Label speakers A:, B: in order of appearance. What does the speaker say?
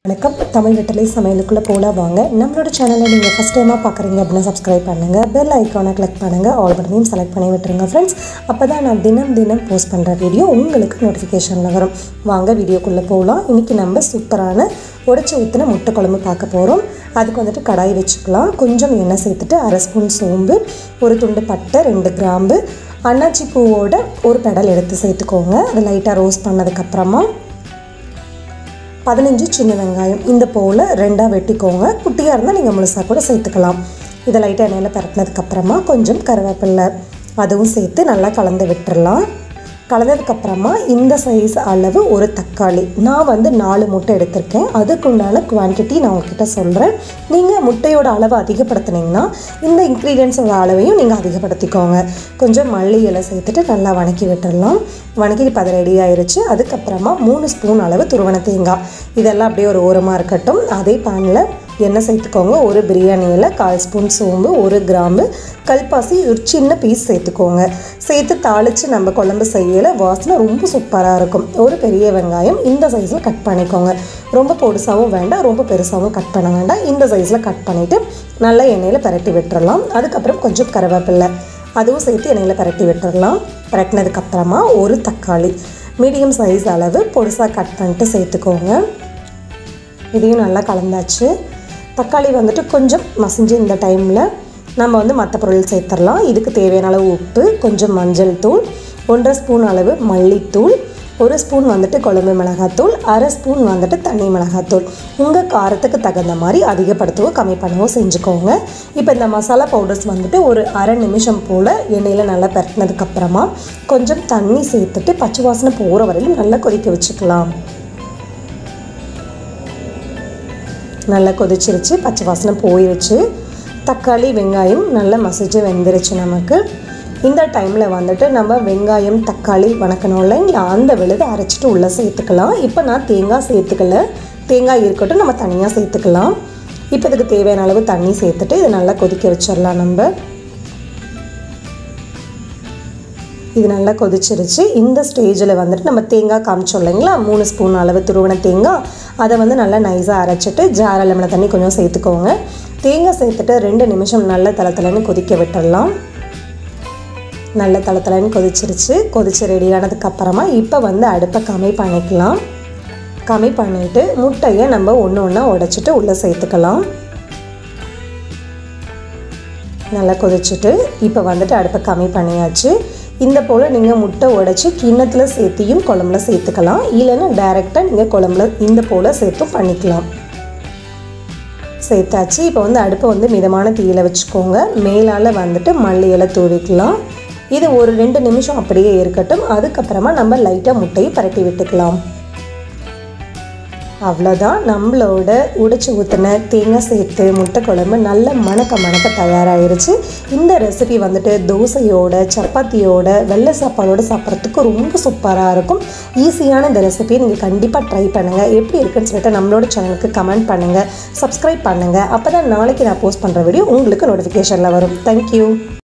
A: வணக்கம் தமிழ் வெட்டலை சமையலுக்குள்ளே போல வாங்க நம்மளோட சேனலை நீங்கள் ஃபஸ்ட் டைமாக பார்க்குறீங்க அப்படின்னா சப்ஸ்கிரைப் பண்ணுங்கள் பெல் ஐக்கானை கிளிக் பண்ணுங்கள் ஆல் பட்டனையும் செலக்ட் பண்ணி விட்டுருங்க ஃப்ரெண்ட்ஸ் அப்போ தான் நான் தினம் தினம் போஸ்ட் பண்ணுற வீடியோ உங்களுக்கு நோட்டிஃபிகேஷனில் வரும் வாங்க வீடியோக்குள்ளே போகலாம் இன்றைக்கி நம்ம சூப்பரான உடச்சி ஊற்றின முட்டை குழம்பு பார்க்க போகிறோம் அதுக்கு வந்துட்டு கடாய் வச்சுக்கலாம் கொஞ்சம் எண்ணெய் சேர்த்துட்டு அரை ஸ்பூன் சோம்பு ஒரு துண்டு பட்டை ரெண்டு கிராம்பு அன்னாச்சி பூவோட ஒரு பெடல் எடுத்து சேர்த்துக்கோங்க அதை லைட்டாக ரோஸ்ட் பண்ணதுக்கப்புறமா பதினஞ்சு சின்ன வெங்காயம் இந்த போல் ரெண்டாக வெட்டிக்கோங்க குட்டியாக இருந்தால் நீங்கள் முழுசாக கூட சேர்த்துக்கலாம் இதை லைட்டாக எண்ணெயில் பரட்டினதுக்கப்புறமா கொஞ்சம் கருவேப்பில்லை அதுவும் சேர்த்து நல்லா கலந்து விட்டுறலாம் கலந்ததுக்கப்புறமா இந்த சைஸ் அளவு ஒரு தக்காளி நான் வந்து நாலு முட்டை எடுத்திருக்கேன் அதுக்குண்டான குவான்டிட்டி நான் உங்ககிட்ட சொல்கிறேன் நீங்கள் முட்டையோட அளவை அதிகப்படுத்துனீங்கன்னா இந்த இன்க்ரீடியன்ஸோட அளவையும் நீங்கள் அதிகப்படுத்திக்கோங்க கொஞ்சம் மல்லி இலை சேர்த்துட்டு நல்லா வணக்கி விட்டுடலாம் வணக்கி இப்போ அது ரெடி ஆயிருச்சு அதுக்கப்புறமா மூணு ஸ்பூன் அளவு துருவன தேங்காய் இதெல்லாம் அப்படியே ஒரு ஓரமாக இருக்கட்டும் அதே பேனில் எண்ணெய் சேர்த்துக்கோங்க ஒரு பிரியாணியில் கால் ஸ்பூன் சோம்பு ஒரு கிராம்பு கல்பாசி ஒரு சின்ன பீஸ் சேர்த்துக்கோங்க சேர்த்து தாளித்து நம்ம குழம்பு செய்யல வாசனை ரொம்ப சூப்பராக இருக்கும் ஒரு பெரிய வெங்காயம் இந்த சைஸில் கட் பண்ணிக்கோங்க ரொம்ப பொடுசாகவும் வேண்டாம் ரொம்ப பெருசாகவும் கட் பண்ண வேண்டாம் இந்த சைஸில் கட் பண்ணிவிட்டு நல்லா எண்ணெயில் பரட்டி விட்டுறலாம் அதுக்கப்புறம் கொஞ்சம் கருவேப்பில்லை அதுவும் சேர்த்து எண்ணெயில் பரட்டி விட்டுறலாம் பரட்டினதுக்கப்புறமா ஒரு தக்காளி மீடியம் சைஸ் அளவு பொடுசாக கட் பண்ணிட்டு சேர்த்துக்கோங்க இதையும் நல்லா கலந்தாச்சு தக்காளி வந்துட்டு கொஞ்சம் மசிஞ்சு இந்த டைமில் நம்ம வந்து மற்ற பொருள் சேர்த்துடலாம் இதுக்கு தேவையான அளவு உப்பு கொஞ்சம் மஞ்சள் தூள் ஒன்றரை ஸ்பூன் அளவு மல்லித்தூள் ஒரு ஸ்பூன் வந்துட்டு குழம்பு மிளகாத்தூள் அரை ஸ்பூன் வந்துட்டு தண்ணி மிளகாத்தூள் உங்கள் காரத்துக்கு தகுந்த மாதிரி அதிகப்படுத்தவோ கம்மி பண்ணவோ செஞ்சுக்கோங்க இப்போ இந்த மசாலா பவுடர்ஸ் வந்துட்டு ஒரு அரை நிமிஷம் போல் எண்ணெயில் நல்லா பரட்டினதுக்கப்புறமா கொஞ்சம் தண்ணி சேர்த்துட்டு பச்சை வாசனை போகிற வரையிலும் நல்லா கொதிக்க வச்சுக்கலாம் நல்லா கொதிச்சிருச்சு பச்சை வாசனை போயிருச்சு தக்காளி வெங்காயம் நல்லா மசிச்சு வெந்துருச்சு நமக்கு இந்த டைமில் வந்துட்டு நம்ம வெங்காயம் தக்காளி வணக்கணும் இல்லைங்களா அந்த விழுது அரைச்சிட்டு உள்ளே சேர்த்துக்கலாம் இப்போ நான் தேங்காய் சேர்த்துக்கல தேங்காய் இருக்கட்டும் நம்ம தனியாக சேர்த்துக்கலாம் இப்போ இதுக்கு தேவையான அளவு தண்ணி சேர்த்துட்டு இதை நல்லா கொதிக்க வச்சிடலாம் நம்ம இது நல்லா கொதிச்சிருச்சு இந்த ஸ்டேஜில் வந்துட்டு நம்ம தேங்காய் காமிச்சோம் இல்லைங்களா மூணு ஸ்பூன் அளவு துருவன தேங்காய் அதை வந்து நல்லா நைஸாக அரைச்சிட்டு ஜார லெமனில் தண்ணி கொஞ்சம் சேர்த்துக்கோங்க தேங்காய் சேர்த்துட்டு ரெண்டு நிமிஷம் நல்லா தளத்தலன்னு கொதிக்க விட்டுடலாம் நல்ல தளத்தலன்னு கொதிச்சிருச்சு கொதிச்சு ரெடி ஆனதுக்கப்புறமா இப்போ வந்து அடுப்பை கம்மி பண்ணிக்கலாம் கம்மி பண்ணிவிட்டு முட்டையை நம்ம ஒன்று ஒன்றா உடச்சிட்டு உள்ளே சேர்த்துக்கலாம் நல்லா கொதிச்சுட்டு இப்போ வந்துட்டு அடுப்பை கம்மி பண்ணியாச்சு இந்த போல் நீங்கள் முட்டை உடச்சி கிண்ணத்தில் சேர்த்தியும் குழம்புல சேர்த்துக்கலாம் இல்லைன்னா டைரெக்டாக நீங்கள் குழம்புல இந்த போல் சேர்த்தும் பண்ணிக்கலாம் சேர்த்தாச்சு இப்போ வந்து அடுப்பை வந்து மிதமான தீயில் வச்சுக்கோங்க மேலால் வந்துட்டு மல்லி இலை தூவிக்கலாம் இது ஒரு ரெண்டு நிமிஷம் அப்படியே இருக்கட்டும் அதுக்கப்புறமா நம்ம லைட்டாக முட்டையை பரட்டி விட்டுக்கலாம் அவ்வளோதான் நம்மளோட உடைச்சி ஊற்றின தேங்காய் சேர்த்து முட்டை குழம்பு நல்ல மணக்க மணக்க தயாராகிருச்சு இந்த ரெசிபி வந்துட்டு தோசையோட சப்பாத்தியோட வெள்ளை சாப்பாடோட சாப்பிட்றதுக்கு ரொம்ப சூப்பராக இருக்கும் ஈஸியான இந்த ரெசிபியை நீங்கள் கண்டிப்பாக ட்ரை பண்ணுங்கள் எப்படி இருக்குன்னு சொல்லிட்டு நம்மளோட சேனலுக்கு கமெண்ட் பண்ணுங்கள் சப்ஸ்கிரைப் பண்ணுங்கள் அப்போ தான் நாளைக்கு நான் போஸ்ட் பண்ணுற வீடியோ உங்களுக்கு நோட்டிஃபிகேஷனில் வரும் தேங்க்யூ